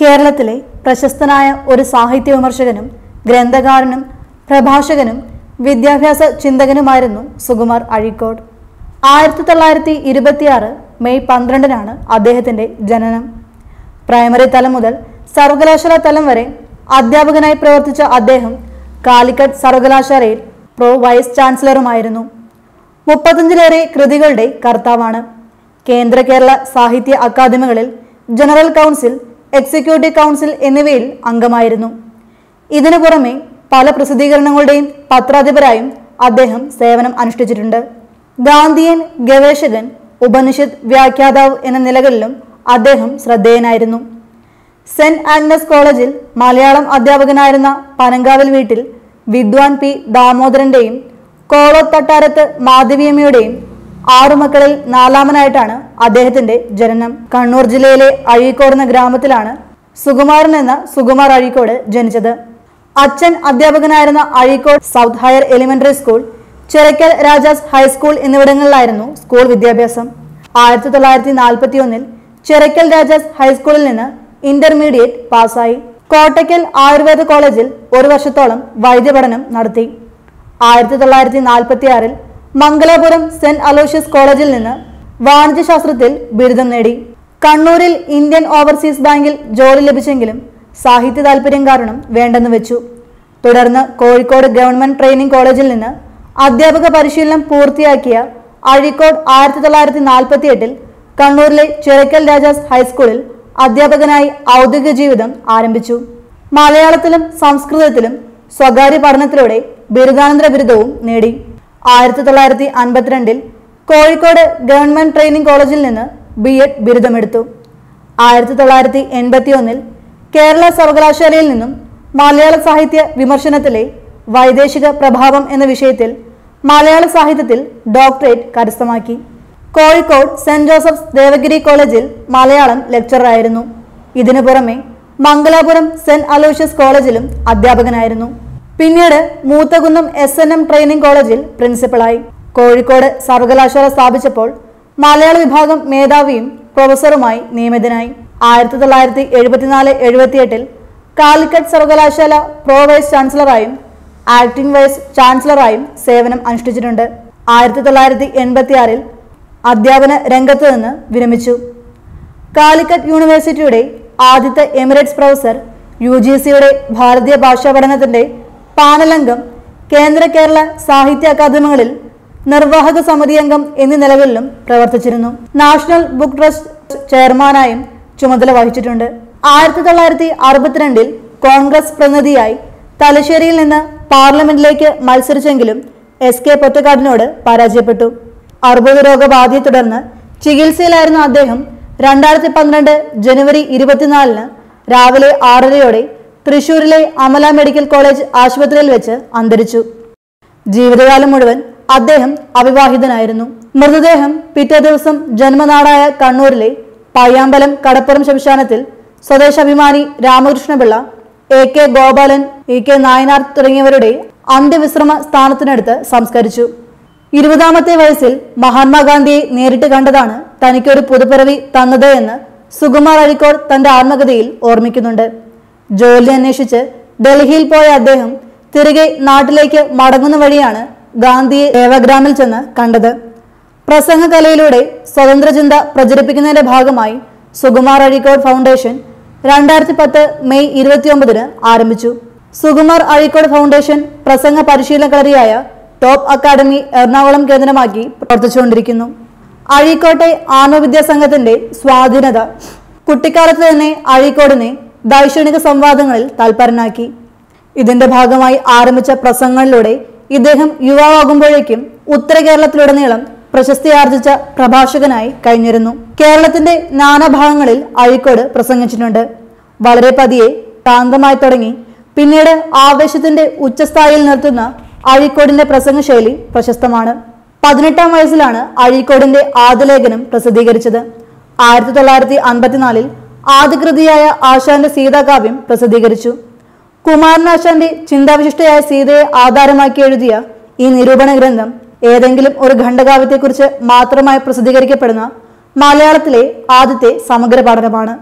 കേരളത്തിലെ പ്രശസ്തനായ ഒരു സാഹിത്യ വിമർശകനും ഗ്രന്ഥകാരനും പ്രഭാഷകനും വിദ്യാഭ്യാസ ചിന്തകനുമായിരുന്നു സുകുമാർ അഴീക്കോട് ആയിരത്തി തൊള്ളായിരത്തി ഇരുപത്തിയാറ് മെയ് പന്ത്രണ്ടിനാണ് അദ്ദേഹത്തിൻ്റെ ജനനം പ്രൈമറി തലം മുതൽ സർവകലാശാല തലം വരെ അധ്യാപകനായി പ്രവർത്തിച്ച അദ്ദേഹം കാലിക്കറ്റ് സർവകലാശാലയിൽ പ്രോ വൈസ് ചാൻസലറുമായിരുന്നു മുപ്പത്തഞ്ചിലേറെ കൃതികളുടെ കർത്താവാണ് കേന്ദ്ര കേരള സാഹിത്യ അക്കാദമികളിൽ ജനറൽ കൗൺസിൽ എക്സിക്യൂട്ടീവ് കൗൺസിൽ എന്നിവയിൽ അംഗമായിരുന്നു ഇതിനു പുറമെ പല പ്രസിദ്ധീകരണങ്ങളുടെയും പത്രാധിപരായും അദ്ദേഹം സേവനം അനുഷ്ഠിച്ചിട്ടുണ്ട് ഗാന്ധിയൻ ഗവേഷകൻ ഉപനിഷത്ത് വ്യാഖ്യാതാവ് എന്ന നിലകളിലും അദ്ദേഹം ശ്രദ്ധേയനായിരുന്നു സെന്റ് ആഗ്നസ് കോളേജിൽ മലയാളം അധ്യാപകനായിരുന്ന പനങ്കാവൽ വീട്ടിൽ വിദ്വാൻ പി ദാമോദരന്റെയും കോളോ തട്ടാരത്ത് മാധവിയമ്മയുടെയും ആറു മക്കളിൽ നാലാമനായിട്ടാണ് അദ്ദേഹത്തിന്റെ ജനനം കണ്ണൂർ ജില്ലയിലെ അഴീക്കോട് എന്ന ഗ്രാമത്തിലാണ് സുകുമാരൻ എന്ന സുകുമാർ അഴീക്കോട് ജനിച്ചത് അച്ഛൻ അധ്യാപകനായിരുന്ന Azhikode south higher elementary school Chirakkal Rajas high school എന്നിവിടങ്ങളിലായിരുന്നു സ്കൂൾ വിദ്യാഭ്യാസം ആയിരത്തി തൊള്ളായിരത്തി നാൽപ്പത്തി ഒന്നിൽ ചിറക്കൽ രാജാസ് ഹൈസ്കൂളിൽ നിന്ന് ഇന്റർമീഡിയറ്റ് പാസ്സായി കോട്ടയ്ക്കൽ ആയുർവേദ കോളേജിൽ ഒരു വർഷത്തോളം വൈദ്യപഠനം നടത്തി ആയിരത്തി തൊള്ളായിരത്തി നാൽപ്പത്തി ആറിൽ മംഗലാപുരം സെന്റ് അലോഷ്യസ് കോളേജിൽ നിന്ന് വാണിജ്യശാസ്ത്രത്തിൽ ബിരുദം നേടി കണ്ണൂരിൽ ഇന്ത്യൻ ഓവർസീസ് ബാങ്കിൽ ജോലി ലഭിച്ചെങ്കിലും സാഹിത്യ താല്പര്യം കാരണം വേണ്ടെന്ന് വെച്ചു തുടർന്ന് കോഴിക്കോട് ഗവൺമെന്റ് ട്രെയിനിംഗ് കോളേജിൽ നിന്ന് അധ്യാപക പരിശീലനം പൂർത്തിയാക്കിയ അഴീക്കോട് ആയിരത്തി തൊള്ളായിരത്തി നാൽപ്പത്തി എട്ടിൽ കണ്ണൂരിലെ ചിറക്കൽ രാജാസ് ഹൈസ്കൂളിൽ അധ്യാപകനായി ഔദ്യോഗിക ജീവിതം ആരംഭിച്ചു മലയാളത്തിലും സംസ്കൃതത്തിലും സ്വകാര്യ പഠനത്തിലൂടെ ബിരുദാനന്തര ബിരുദവും നേടി ആയിരത്തി തൊള്ളായിരത്തി അൻപത്തിരണ്ടിൽ കോഴിക്കോട് ഗവൺമെന്റ് ട്രെയിനിംഗ് കോളേജിൽ നിന്ന് ബി എഡ് ബിരുദമെടുത്തു ആയിരത്തി തൊള്ളായിരത്തി എൺപത്തി ഒന്നിൽ കേരള സർവകലാശാലയിൽ നിന്നും മലയാള സാഹിത്യ വിമർശനത്തിലെ വൈദേശിക പ്രഭാവം എന്ന വിഷയത്തിൽ മലയാള സാഹിത്യത്തിൽ ഡോക്ടറേറ്റ് കരസ്ഥമാക്കി കോഴിക്കോട് സെന്റ് ജോസഫ്സ് ദേവഗിരി കോളേജിൽ മലയാളം ലെക്ചറായിരുന്നു ഇതിനു പുറമെ മംഗലാപുരം സെന്റ് അലോഷ്യസ് കോളേജിലും അധ്യാപകനായിരുന്നു പിന്നീട് Moothakunnam S N M training കോളേജിൽ പ്രിൻസിപ്പളായി കോഴിക്കോട് സർവകലാശാല സ്ഥാപിച്ചപ്പോൾ മലയാള വിഭാഗം മേധാവിയും പ്രൊഫസറുമായി നിയമിതനായി ആയിരത്തി തൊള്ളായിരത്തി എഴുപത്തിനാല് എഴുപത്തിയെട്ടിൽ കാലിക്കറ്റ് സർവകലാശാല പ്രോ വൈസ് ചാൻസലറായും ആക്ടിംഗ് വൈസ് ചാൻസലറായും സേവനം അനുഷ്ഠിച്ചിട്ടുണ്ട് ആയിരത്തി തൊള്ളായിരത്തി എൺപത്തിയാറിൽ അധ്യാപന രംഗത്ത് നിന്ന് വിരമിച്ചു കാലിക്കറ്റ് യൂണിവേഴ്സിറ്റിയുടെ ആദ്യത്തെ എമിറേറ്റ്സ് പ്രൊഫസർ യു ജി സിയുടെ ഭാരതീയ ഭാഷാ പഠനത്തിന്റെ പാനലംഗം കേന്ദ്ര കേരള സാഹിത്യ അക്കാദമികളിൽ നിർവാഹക സമിതി അംഗം എന്നീ നിലകളിലും പ്രവർത്തിച്ചിരുന്നു നാഷണൽ ബുക്ക് ട്രസ്റ്റ് ചെയർമാനായും ചുമതല വഹിച്ചിട്ടുണ്ട് ആയിരത്തി തൊള്ളായിരത്തി അറുപത്തിരണ്ടിൽ കോൺഗ്രസ് പ്രതിനിധിയായി തലശ്ശേരിയിൽ നിന്ന് പാർലമെന്റിലേക്ക് മത്സരിച്ചെങ്കിലും എസ് കെ പൊറ്റക്കാടിനോട് പരാജയപ്പെട്ടു അർബുദ രോഗബാധയെ തുടർന്ന് ചികിത്സയിലായിരുന്ന അദ്ദേഹം രണ്ടായിരത്തി പന്ത്രണ്ട് ജനുവരി ഇരുപത്തിനാലിന് രാവിലെ ആറരയോടെ തൃശൂരിലെ അമല മെഡിക്കൽ കോളേജ് ആശുപത്രിയിൽ വെച്ച് അന്തരിച്ചു ജീവിതകാലം മുഴുവൻ അദ്ദേഹം അവിവാഹിതനായിരുന്നു മൃതദേഹം പിറ്റേ ദിവസം ജന്മനാടായ കണ്ണൂരിലെ പയ്യാമ്പലം കടപ്പുറം ശ്മശാനത്തിൽ Swadeshabhimani Ramakrishnapillai A K Gopalan E K Nayanar തുടങ്ങിയവരുടെ അന്ത്യവിശ്രമ സ്ഥാനത്തിനടുത്ത് സംസ്കരിച്ചു ഇരുപതാമത്തെ വയസ്സിൽ മഹാത്മാഗാന്ധിയെ നേരിട്ട് കണ്ടതാണ് തനിക്കൊരു പുതുപ്പിറവി തന്നത് എന്ന് സുകുമാർ അഴിക്കോട് തന്റെ ആത്മകഥയിൽ ഓർമ്മിക്കുന്നുണ്ട് ജോലി അന്വേഷിച്ച് ഡൽഹിയിൽ പോയ അദ്ദേഹം തിരികെ നാട്ടിലേക്ക് മടങ്ങുന്ന വഴിയാണ് ഗാന്ധിയെ ദേവഗ്രാമിൽ ചെന്ന് കണ്ടത് പ്രസംഗകലയിലൂടെ സ്വതന്ത്രചിന്ത പ്രചരിപ്പിക്കുന്നതിന്റെ ഭാഗമായി സുകുമാർ അഴീക്കോട് ഫൗണ്ടേഷൻ രണ്ടായിരത്തി പത്ത് മെയ് ഇരുപത്തിയൊമ്പതിന് ആരംഭിച്ചു സുകുമാർ അഴീക്കോട് ഫൗണ്ടേഷൻ പ്രസംഗ പരിശീലന കളരിയായ ടോപ്പ് അക്കാദമി എറണാകുളം കേന്ദ്രമാക്കി പ്രവർത്തിച്ചുകൊണ്ടിരിക്കുന്നു അഴീക്കോട്ടെ ആത്മവിദ്യാ സംഘത്തിന്റെ സ്വാധീനത കുട്ടിക്കാലത്ത് തന്നെ അഴീക്കോടിനെ ദൈക്ഷണിക സംവാദങ്ങളിൽ തൽപരനാക്കി ഇതിന്റെ ഭാഗമായി ആരംഭിച്ച പ്രസംഗങ്ങളിലൂടെ ഇദ്ദേഹം യുവാവാകുമ്പോഴേക്കും ഉത്തര കേരളത്തിലുടനീളം പ്രശസ്തിയാർജിച്ച പ്രഭാഷകനായി കഴിഞ്ഞിരുന്നു കേരളത്തിന്റെ നാനാഭാഗങ്ങളിൽ അഴീക്കോട് പ്രസംഗിച്ചിട്ടുണ്ട് വളരെ പതിയെ ശാന്തമായി തുടങ്ങി പിന്നീട് ആവേശത്തിന്റെ ഉച്ചസ്ഥായിയിൽ നിർത്തുന്ന അഴീക്കോടിന്റെ പ്രസംഗശൈലി പ്രശസ്തമാണ് പതിനെട്ടാം വയസ്സിലാണ് അഴീക്കോടിന്റെ ആദ്യ ലേഖനം പ്രസിദ്ധീകരിച്ചത് ആയിരത്തി തൊള്ളായിരത്തി അൻപത്തിനാലിൽ ആദ്യകൃതിയായ ആശാന്റെ സീതാകാവ്യം പ്രസിദ്ധീകരിച്ചു കുമാരനാശാന്റെ ചിന്താവിശിഷ്ടയായ സീതയെ ആധാരമാക്കി എഴുതിയ ഈ നിരൂപണ ഗ്രന്ഥം ഏതെങ്കിലും ഒരു ഖണ്ഡകാവ്യത്തെക്കുറിച്ച് മാത്രമായി പ്രസിദ്ധീകരിക്കപ്പെടുന്ന മലയാളത്തിലെ ആദ്യത്തെ സമഗ്ര പഠനമാണ്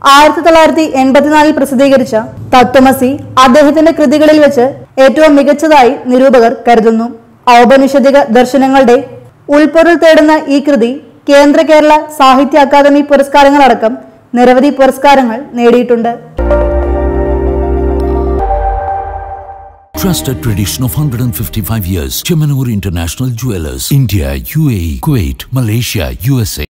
ആയിരത്തി തൊള്ളായിരത്തി എൺപത്തിനാലിൽ പ്രസിദ്ധീകരിച്ച തത്വമസി അദ്ദേഹത്തിന്റെ കൃതികളിൽ വെച്ച് ഏറ്റവും മികച്ചതായി നിരൂപകർ കരുതുന്നു ഔപനിഷദിക ദർശനങ്ങളുടെ ഉൾപ്പൊരുൾ തേടുന്ന ഈ കൃതി കേന്ദ്ര കേരള സാഹിത്യ അക്കാദമി പുരസ്കാരങ്ങളടക്കം നിരവധി പുരസ്കാരങ്ങൾ നേടിയിട്ടുണ്ട് Trusted tradition of 155 years. Chemanur International Jewelers. India, UAE, Kuwait, Malaysia, USA.